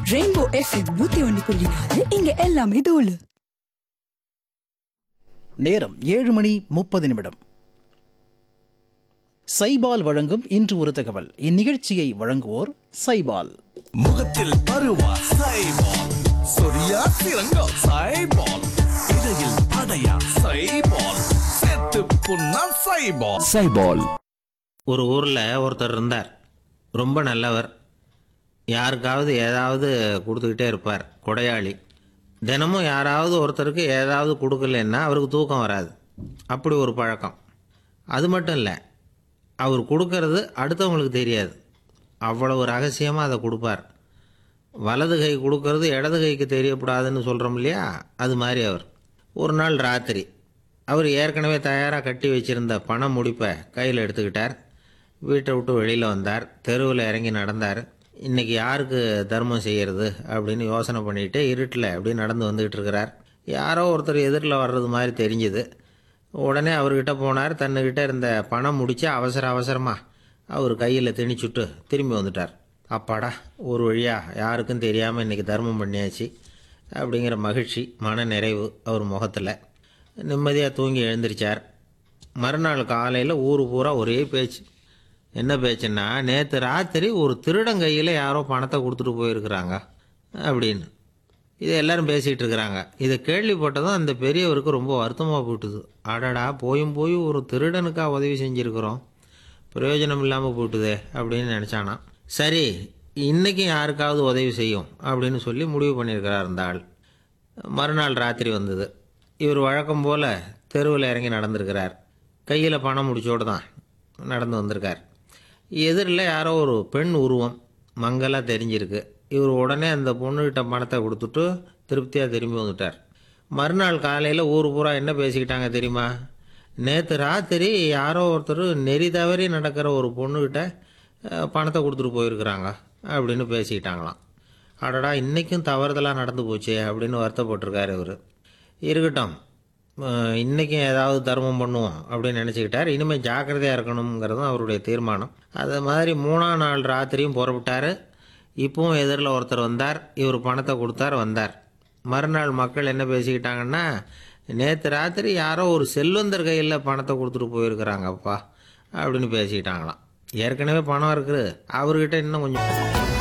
rainbow FM நூத்தி ஒன்னு புள்ளி நாலு இங்க எல்லாமே தூளு நேரம் ஏழு மணி முப்பது நிமிடம் சைபால் வழங்கும் இன்று ஒரு தகவல் இந்நிகழ்ச்சியை வழங்குவோர் சைபால் முகத்தில் பருவா சைபால் சொரியா சிறங்கா சைபால் இடையில் அடையா சைபால் செத்து புண்ணா சைபால் சைபால் ஒரு ஊரில் ஒருத்தர் இருந்தார் ரொம்ப நல்லவர் யாருக்காவது ஏதாவது கொடுத்துக்கிட்டே இருப்பார் கொடையாளி தினமும் யாராவது ஒருத்தருக்கு ஏதாவது கொடுக்கலன்னா அவருக்கு தூக்கம் வராது அப்படி ஒரு பழக்கம் அது மட்டும் இல்லை அவர் கொடுக்கறது அடுத்தவங்களுக்கு தெரியாது அவ்வளவு ரகசியமாக அதை கொடுப்பார் வலது கை கொடுக்கறது இடது கைக்கு தெரியக்கூடாதுன்னு சொல்கிறோம் இல்லையா அது மாதிரி அவர் ஒரு நாள் ராத்திரி அவர் ஏற்கனவே தயாராக கட்டி வச்சிருந்த பண முடிப்பை கையில் எடுத்துக்கிட்டார் வீட்டை விட்டு வெளியில் வந்தார் தெருவில் இறங்கி நடந்தார் இன்றைக்கி யாருக்கு தர்மம் செய்கிறது அப்படின்னு யோசனை பண்ணிட்டு இருட்டில் அப்படியே நடந்து வந்துக்கிட்டு இருக்கிறார் யாரோ ஒருத்தர் எதிரில் வர்றது மாதிரி தெரிஞ்சுது உடனே அவர்கிட்ட போனார் தன்னுக்கிட்ட இருந்த பணம் முடிச்சு அவசர அவசரமாக அவர் கையில் திணிச்சுட்டு திரும்பி வந்துட்டார் அப்பாடா ஒரு வழியாக யாருக்கும் தெரியாமல் இன்றைக்கி தர்மம் பண்ணியாச்சு அப்படிங்கிற மகிழ்ச்சி மன நிறைவு அவர் முகத்தில் நிம்மதியாக தூங்கி எழுந்திரிச்சார் மறுநாள் காலையில் ஊர் பூரா ஒரே பேச்சு என்ன பேச்சுன்னா நேற்று ராத்திரி ஒரு திருடன் கையில் யாரோ பணத்தை கொடுத்துட்டு போயிருக்கிறாங்க அப்படின்னு இதை எல்லாரும் பேசிகிட்டு இருக்கிறாங்க இதை கேள்விப்பட்டதும் அந்த பெரியவருக்கு ரொம்ப வருத்தமாக போயிட்டுது அடடா போயும் போய் ஒரு திருடனுக்கா உதவி செஞ்சுருக்கிறோம் பிரயோஜனம் இல்லாமல் போயிட்டுதே அப்படின்னு நினச்சானா சரி இன்றைக்கும் யாருக்காவது உதவி செய்யும் அப்படின்னு சொல்லி முடிவு பண்ணியிருக்கிறார் அந்த ஆள் மறுநாள் ராத்திரி வந்தது இவர் வழக்கம் போல் தெருவில் இறங்கி நடந்திருக்கிறார் கையில் பணம் முடிச்சோடு தான் நடந்து வந்திருக்கார் எதிரில் யாரோ ஒரு பெண் உருவம் மங்கலாக தெரிஞ்சிருக்கு இவர் உடனே அந்த பொண்ணுகிட்ட பணத்தை கொடுத்துட்டு திருப்தியாக திரும்பி வந்துட்டார் மறுநாள் காலையில் ஊர் பூரா என்ன பேசிக்கிட்டாங்க தெரியுமா நேற்று ராத்திரி யாரோ ஒருத்தர் நெறி தவறி நடக்கிற ஒரு பொண்ணுக்கிட்ட அஹ், பணத்தை கொடுத்துட்டு போயிருக்கிறாங்க அப்படின்னு பேசிக்கிட்டாங்களாம் அடடா இன்றைக்கும் தவறுதலாக நடந்து போச்சே அப்படின்னு வருத்தப்பட்டிருக்காரு இவர் இருக்கட்டும் அஹ், இன்னைக்கும் ஏதாவது தர்மம் பண்ணுவோம் அப்படின்னு நினச்சிக்கிட்டார் இனிமேல் ஜாக்கிரதையாக இருக்கணுங்கிறதும் அவருடைய தீர்மானம் அது மாதிரி மூணாம் நாள் ராத்திரியும் புறப்பட்டார் இப்பவும் எதிரில் ஒருத்தர் வந்தார் இவர் பணத்தை கொடுத்தார் வந்தார் மறுநாள் மக்கள் என்ன பேசிக்கிட்டாங்கன்னா நேற்று ராத்திரி யாரோ ஒரு செல்வந்தர் கையில் பணத்தை கொடுத்துட்டு போயிருக்கிறாங்கப்பா அப்படின்னு பேசிக்கிட்டாங்களாம் ஏற்கனவே பணம் இருக்குது அவர்கிட்ட இன்னும் கொஞ்சம்